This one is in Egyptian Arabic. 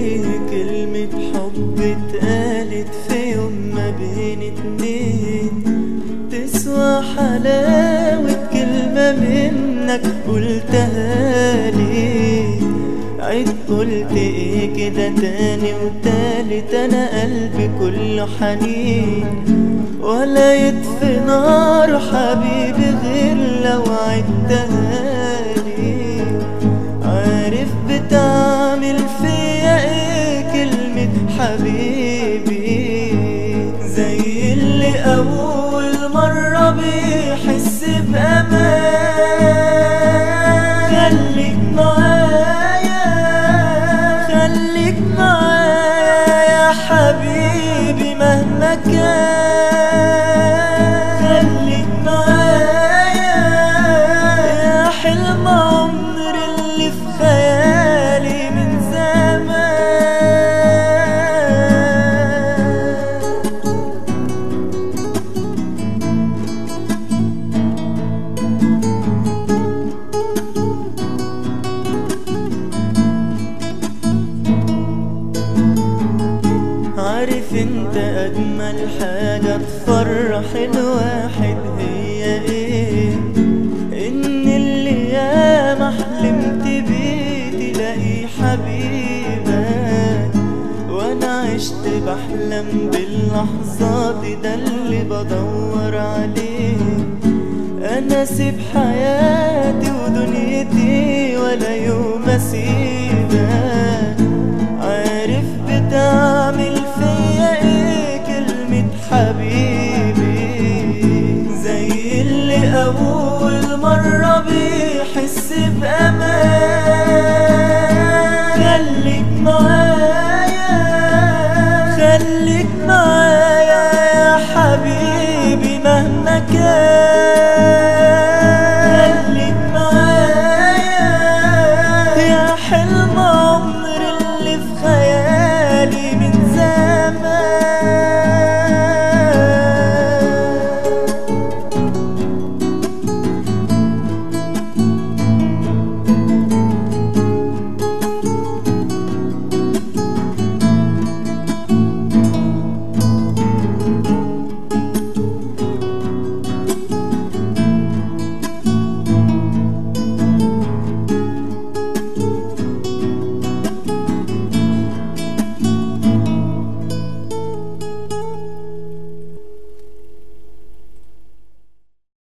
ايه كلمة حب اتقالت في يوم ما بين اتنين تسوى حلاوة كلمة منك قلتها لي عيد قلت ايه كده تاني وتالت انا قلبي كله حنين ولا يطفي نار حبيبي غير لو عدتها لي عارف بتعمل فيا ايه كلمة حبيبي زي اللي اول مرة بيحس بامان خليك معايا خليك معايا يا حبيبي مهما كان خليك معايا يا حلم عمري اللي في خيالي من زمان عارف انت اجمل حاجة تفرح الواحد هي ايه ان اللي ياما حلمت بيه تلاقي حبيبك وانا عشت بحلم باللحظات ده اللي بدور عليه انا سيب حياتي ودنيتي ولا يوم اسيبك